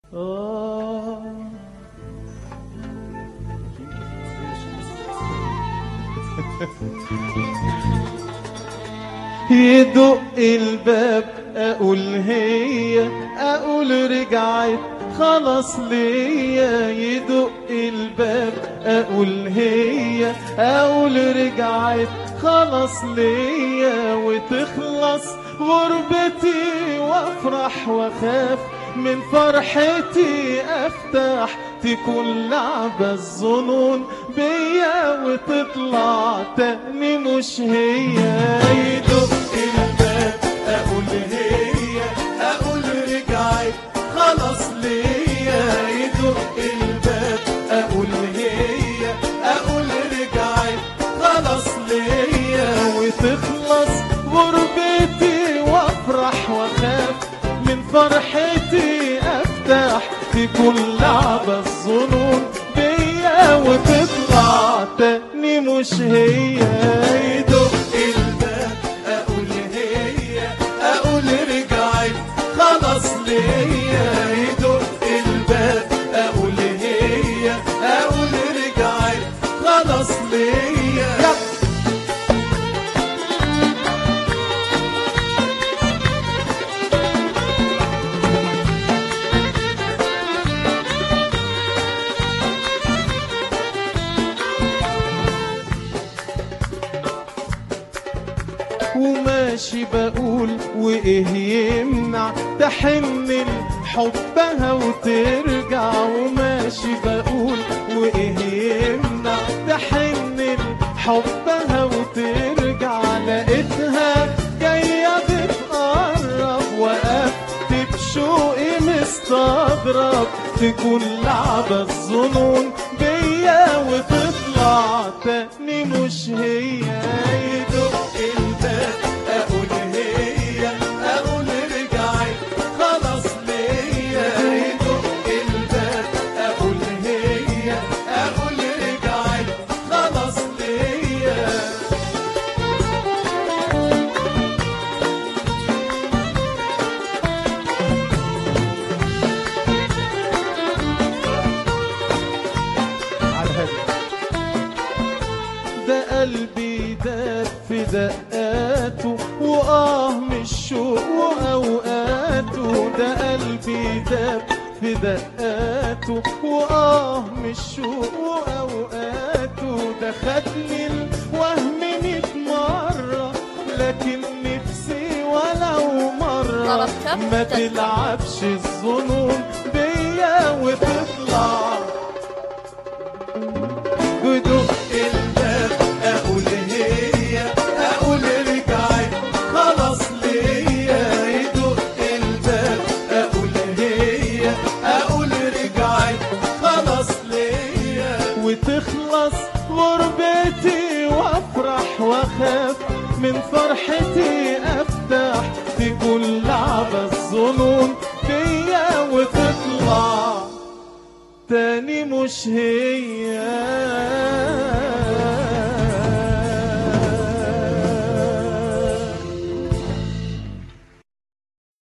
آه يدق الباب اقول هي اقول رجعت خلاص ليا يدق الباب اقول هي اقول رجعت خلاص ليا وتخلص غربتي وافرح واخاف من فرحتي افتح تكون لعبة الظنون بيا وتطلع تاني مش هي يدق الباب اقول هي اقول رجعت خلاص ليا يدق الباب اقول هي اقول رجعت خلاص ليا وتخلص غربتي وافرح واخاف من فرحتي افتح تكون لعبة الظنون بيا وتطلع تاني مش هي يدق الباب اقول هي اقول رجعت خلاص ليا يدق الباب اقول هي اقول رجعت خلاص ليا وماشي بقول وايه يمنع تحن لحبها وترجع وماشي بقول وايه يمنع تحن لحبها وترجع لقيتها جاية بتقرب وقفت بشوقي مستغرب تكون لعبة الظنون بيا وتطلع تاني مش هي يدق الباب اقول هي اقول رجعت خلاص ليا يدق الباب اقول هي اقول رجعت خلاص ليا على الهادي ده قلبي داب في دقاته وآه من الشوق وأوقاته ده قلبي داب في دقاته وآه من الشوق وأوقاته ده خدني الوهم ميت مرة لكن نفسي ولو مرة طلب كم ما تدفع؟ تلعبش الظنون بيا وتطلع بدق الباب اقول هي اقول رجعت خلاص ليا يدق الباب اقول هي اقول رجعت خلاص ليا وتخلص غربتي وافرح واخاف من فرحتي افتح تقول لعبة الظنون فيا وتطلع تاني مش هي